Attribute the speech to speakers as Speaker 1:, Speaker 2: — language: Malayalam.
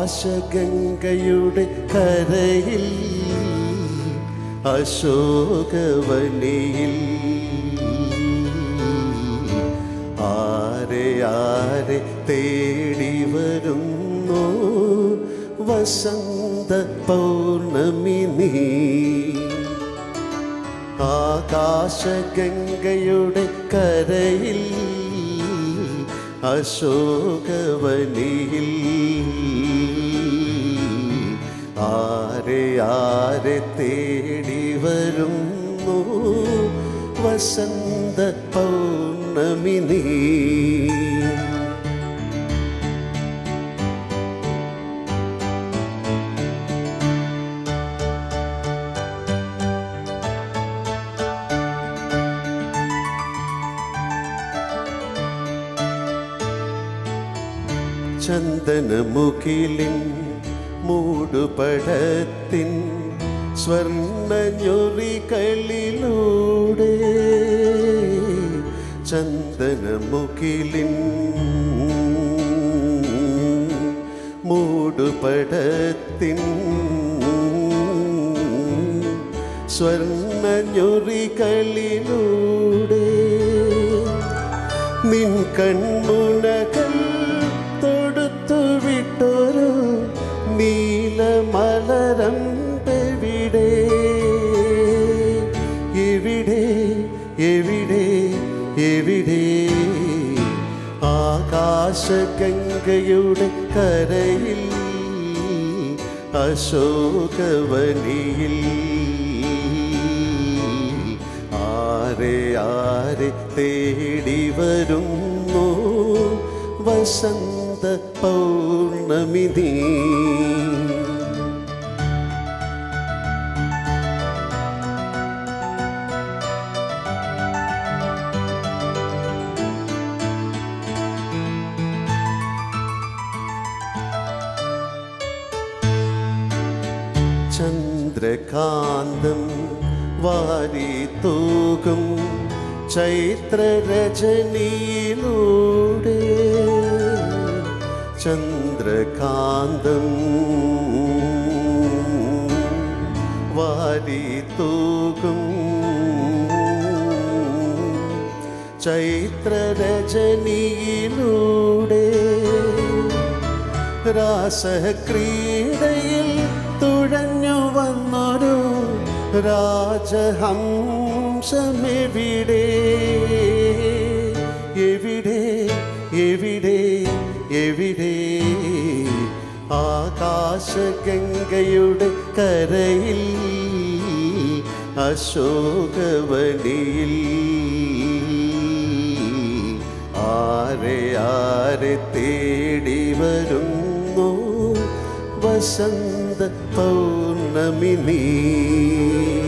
Speaker 1: ആകാശഗംഗയുടെ കരയിൽ അശോകവനിയിൽ ആരെ ആരെ തേടി വരുന്നു വസന്ത പൗർണമി നീ ആകാശഗംഗയുടെ കരയിൽ അശോകവനിയിൽ ആരെ ആരെ തേടി വരുന്നു വസന്ത പൗർണമി നീ ചന്ദനമുഖിലിൻ മൂടുപടത്തിൻ സ്വർണ്ണഞ്ഞൊറികളിലൂടെ ചന്ദനമുഖിലിൻ മൂടുപടത്തിൻ സ്വർണ്ണഞ്ഞൊറികളിലൂടെ നിൻ കൺമുനകൾ തൊടുത്തു വിട്ടൊരു നീലമലരം എവിടെ എവിടെ എവിടെ എവിടെ ആകാശഗംഗയുടെ കരയിൽ അശോകവനിയിൽ ആരെ ആരെ തേടി വരുന്നു വസന്ത പൗർണമി നീ ചന്ദ്രകാന്തം വാരി തൂകും ചൈത്രരജനിയിലൂടെ ചന്ദ്രകാന്തം വാരി തൂകും ചൈത്രരജനിയിലൂടെ രാസക്രീഡയിൽ തുഴഞ്ഞു വന്നൊരു രാജഹംസമെവിടെ എവിടെ എവിടെ എവിടെ ആകാശഗംഗയുടെ കരയിൽ അശോകവനിയിൽ ആരെ ആരെ തേടി വരുന്നു വസന്ത പൗർണമി നീ